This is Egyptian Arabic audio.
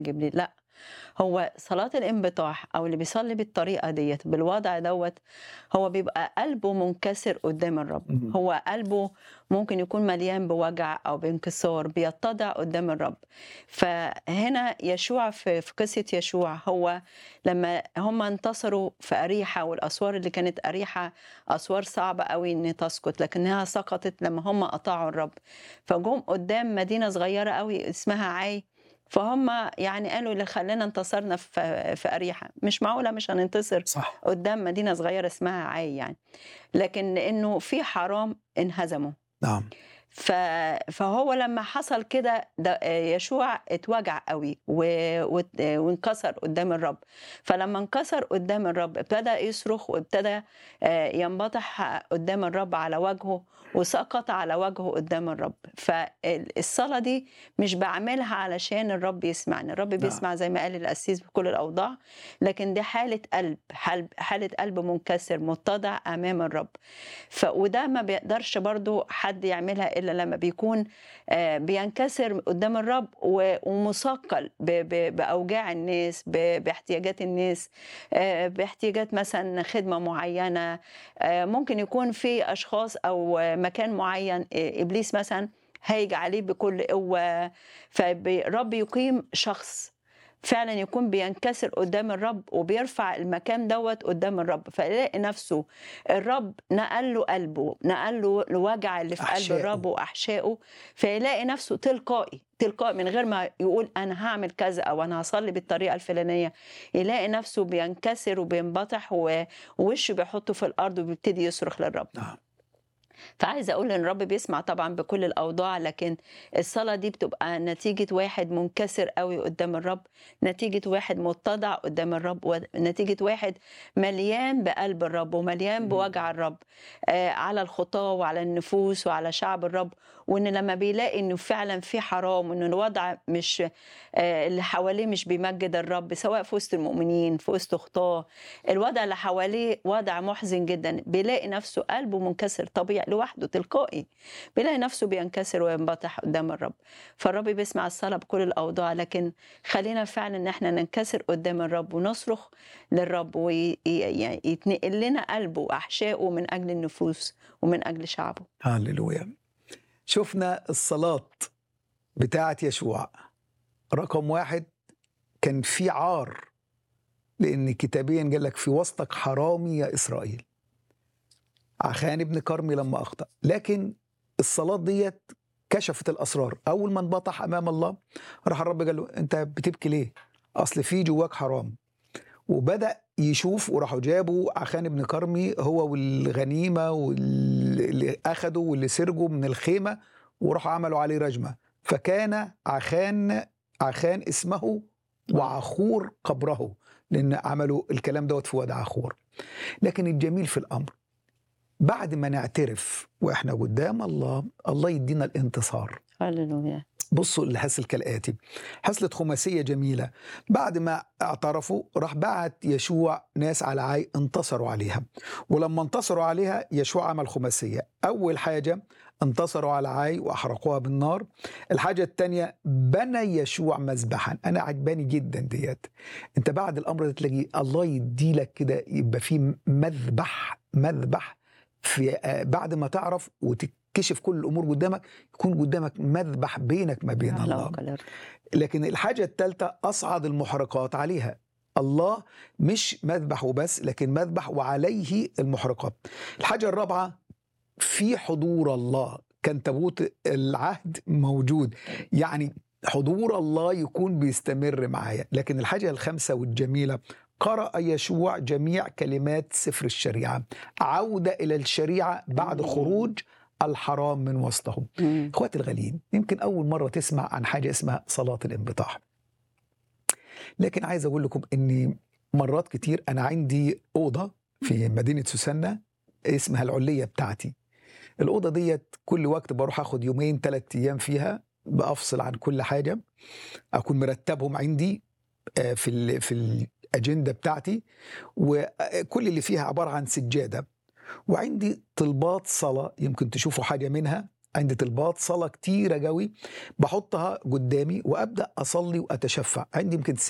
جبريل لأ، هو صلاة الانبطاح أو اللي بيصلي بالطريقة ديّة بالوضع دوّة، هو بيبقى قلبه منكسر قدّام الرب، اهم. هو قلبه ممكن يكون مليان بوجع أو بانكسار، بيتضع قدّام الرب. فهنا يشوع في في قصة يشوع هو لمّا هم انتصروا في أريحة والأسوار اللي كانت أريحة أسوار صعبة أوي إن تسقط، لكنها سقطت لمّا هم أطاعوا الرب. فجُم قدّام مدينة صغيرة أوي اسمها عاي، فهم يعني قالوا اللي خلّانا انتصرنا في في أريحة، مش معقولة مش هننتصر صح. قدّام مدينة صغيرة اسمها عاي يعني. لكن لإنه في حرام انهزموا. نعم. ف فهو لمّا حصل كده د يشوع اتوجع أوي و وات وانكسر قدّام الرب. فلمّا انكسر قدّام الرب ابتدى يصرخ وابتدى آآ ينبطح قدّام الرب على وجهه وسقط على وجهه قدّام الرب. فال الصلاة دي مش باعملها علشان الرب يسمعني، الرب نعم. بيسمع زي ما قال القسيس في كل الأوضاع، لكن دي حالة قلب، حال حالة قلب منكسر متضع أمام الرب. ف وده ما بيقدرش برضه حد يعملها إلا لمّا بيكون آآ بينكسر قدّام الرب و ومُثقّل ب ب بأوجاع الناس، ب باحتياجات الناس، آآ باحتياجات مثلًا خدمة معيّنة، آآ ممكن يكون في أشخاص أو مكان معيّن آآ إبليس مثلًا هايج عليه بكل قوة، فب الرب يقيم شخص فعلًا يكون بينكسر قدّام الرب وبيرفع المكان دوّة قدّام الرب، فيلاقي نفسه الرب نقل له قلبه، نقل له الوجع اللي في قلب أحشائه. الرب وأحشائه، فيلاقي نفسه تلقائي، تلقائي من غير ما يقول أنا هاعمل كذا أو أنا هاصلي بالطريقة الفلانية، يلاقي نفسه بينكسر وبينبطح و ووشه بيحطه في الأرض وبيبتدي يصرخ للرب. نعم. فعايزة أقول إن الرب بيسمع طبعًا بكل الأوضاع، لكن الصلاة دي بتبقى نتيجة واحد منكسر أوي قدّام الرب، نتيجة واحد متضع قدّام الرب، ونتيجة واحد مليان بقلب الرب ومليان اهم. بوجع الرب آآ على الخطاة وعلى النفوس وعلى شعب الرب، وإن لمّا بيلاقي إنه فعلًا في حرام وإن الوضع مش آآ اللي حواليه مش بيمجد الرب سواء في وسط المؤمنين، في وسط خطاة، الوضع اللي حواليه وضع محزن جدًا، بيلاقي نفسه قلبه منكسر طبيعي لوحده تلقائي، بيلاقي نفسه بينكسر وينبطح قدّام الرب. فالرب بيسمع الصلاة بكل الأوضاع، لكن خلّينا فعلًا إن إحنا ننكسر قدّام الرب ونصرخ للرب وي ي ي يتنقل لنا قلبه وأحشائه من أجل النفوس ومن أجل شعبه. هاليلويا. شُفنا الصلاة بتاعة يشوع. رقم 1 كان في عار، لإن كتابيًا قال لك: "في وسطك حرامي يا إسرائيل." عخان ابن كرمي لمّا أخطأ، لكن الصلاة ديّة كشفت الأسرار، أول ما انبطح أمام الله راح الرب قال له: "أنت بتبكي ليه؟ أصل في جواك حرام." وبدأ يشوف وراحوا جابوا عخان ابن كرمي هو والغنيمة وال اللي أخدوا واللي سرقوا من الخيمة وراحوا عملوا عليه رجمة، فكان عخان عخان اسمه وعخور قبره، لأن عملوا الكلام دوّة في وادي عخور. لكن الجميل في الأمر بعد ما نعترف وإحنا قدّام الله، الله يدّينا الانتصار. هاليلويا. بُصّوا اللي حصل كالآتي، حصلت خماسية جميلة، بعد ما اعترفوا راح بعت يشوع ناس على عاي انتصروا عليها، ولمّا انتصروا عليها يشوع عمل خماسية، أول حاجة انتصروا على عاي وأحرقوها بالنار، الحاجة التانية بنى يشوع مذبحًا، أنا عجباني جدًا ديّة، أنت بعد الأمر ده تلاقي الله يدّي لك كده يبقى في مذبح، مذبح في آآ بعد ما تعرف وتكشف كل الأمور قدّامك، يكون قدّامك مذبح بينك ما بين الله. أعلمك الرب. لكن الحاجة التالتة أصعد المحرقات عليها، الله مش مذبح وبس، لكن مذبح وعليه المحرقات. الحاجة الرابعة في حضور الله، كان تابوت العهد موجود، يعني حضور الله يكون بيستمر معايا، لكن الحاجة الخامسة والجميلة قرأ يشوع جميع كلمات سفر الشريعة، عودة إلى الشريعة بعد إمم. خروج الحرام من وسطهم. إمم. إخواتي الغاليين، يمكن أول مرة تسمع عن حاجة اسمها صلاة الانبطاح. لكن عايز أقول لكم إني مرات كتير أنا عندي أوضة في مدينة سوسنة اسمها العُلية بتاعتي. الأوضة ديّة كل وقت باروح آخد يومين 3 أيام فيها، بافصل عن كل حاجة، أكون مرتبهم عندي آآ في ال في الأجندة بتاعتي، وكل اللي فيها عبارة عن سجادة، وعندي طلبات صلاة يمكن تشوفوا حاجة منها عند طلبات صلاة كتيرة قوي بحطها قدامي وأبدأ أصلي وأتشفع عندي يمكن